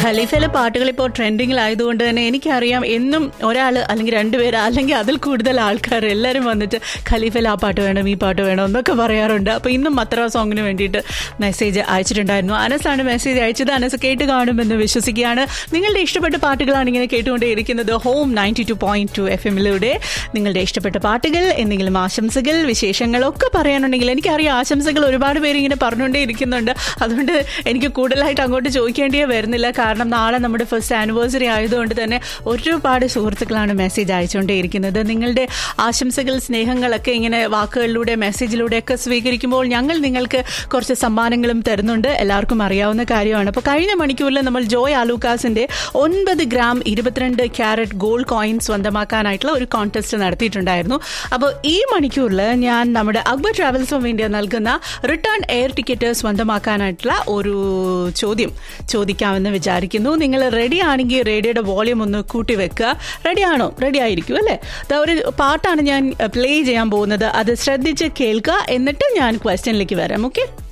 ഖലീഫയിലെ പാട്ടുകൾ ഇപ്പോൾ ട്രെൻഡിങ്ങിലായതുകൊണ്ട് തന്നെ എനിക്കറിയാം എന്നും ഒരാൾ അല്ലെങ്കിൽ രണ്ടുപേര് അല്ലെങ്കിൽ അതിൽ കൂടുതൽ ആൾക്കാർ എല്ലാവരും വന്നിട്ട് ഖലീഫയിൽ ആ പാട്ട് വേണം ഈ പാട്ട് വേണം എന്നൊക്കെ പറയാറുണ്ട് അപ്പോൾ ഇന്നും മത്ര സോങ്ങിന് വേണ്ടിയിട്ട് മെസ്സേജ് അയച്ചിട്ടുണ്ടായിരുന്നു അനസാണ് മെസ്സേജ് അയച്ചത് അനസ് കേട്ട് കാണുമെന്ന് വിശ്വസിക്കുകയാണ് നിങ്ങളുടെ ഇഷ്ടപ്പെട്ട പാട്ടുകളാണ് ഇങ്ങനെ കേട്ടുകൊണ്ടേയിരിക്കുന്നത് home ninety two point two F എമ്മിലൂടെ നിങ്ങളുടെ ഇഷ്ടപ്പെട്ട പാട്ടുകൾ എന്തെങ്കിലും ആശംസകൾ വിശേഷങ്ങളൊക്കെ പറയാനുണ്ടെങ്കിൽ എനിക്കറിയാം ആശംസകൾ ഒരുപാട് പേര് ഇങ്ങനെ പറഞ്ഞുകൊണ്ടേ ഇരിക്കുന്നുണ്ട് അതുകൊണ്ട് എനിക്ക് കൂടുതലായിട്ട് അങ്ങോട്ട് ചോദിക്കേണ്ടിയേ വരുന്നില്ല കാരണം നാളെ നമ്മുടെ ഫസ്റ്റ് ആനിവേഴ്സറി ആയതുകൊണ്ട് തന്നെ ഒരുപാട് സുഹൃത്തുക്കളാണ് മെസ്സേജ് അയച്ചുകൊണ്ടേയിരിക്കുന്നത് നിങ്ങളുടെ ആശംസകൾ സ്നേഹങ്ങളൊക്കെ ഇങ്ങനെ വാക്കുകളിലൂടെ മെസ്സേജിലൂടെ ഒക്കെ സ്വീകരിക്കുമ്പോൾ ഞങ്ങൾ നിങ്ങൾക്ക് കുറച്ച് സമ്മാനങ്ങളും തരുന്നുണ്ട് എല്ലാവർക്കും അറിയാവുന്ന കാര്യമാണ് അപ്പോൾ കഴിഞ്ഞ മണിക്കൂറിൽ നമ്മൾ ജോയ് ആലൂക്കാസിന്റെ ഒൻപത് ഗ്രാം ഇരുപത്തിരണ്ട് ക്യാരറ്റ് ഗോൾഡ് കോയിൻ സ്വന്തമാക്കാനായിട്ടുള്ള ഒരു കോൺടെസ്റ്റ് നടത്തിയിട്ടുണ്ടായിരുന്നു അപ്പോൾ ഈ മണിക്കൂറിൽ ഞാൻ നമ്മുടെ അക്ബർ ട്രാവൽസ് ഓഫ് ഇന്ത്യ നൽകുന്ന റിട്ടേൺ എയർ ടിക്കറ്റ് സ്വന്തമാക്കാനായിട്ടുള്ള ഒരു ചോദ്യം ചോദിക്കാമെന്ന് വിചാരിക്കുന്നു നിങ്ങൾ റെഡി ആണെങ്കിൽ റേഡിയോയുടെ വോളിയം ഒന്ന് കൂട്ടി വെക്കുക റെഡി ആണോ റെഡി ആയിരിക്കും അല്ലേ ദാ ഒരു പാട്ടാണ് ഞാൻ പ്ലേ ചെയ്യാൻ പോകുന്നത് അത് ശ്രദ്ധിച്ച് കേൾക്കുക എന്നിട്ട് ഞാൻ ക്വസ്റ്റ്യനിലേക്ക് വരാം ഓക്കെ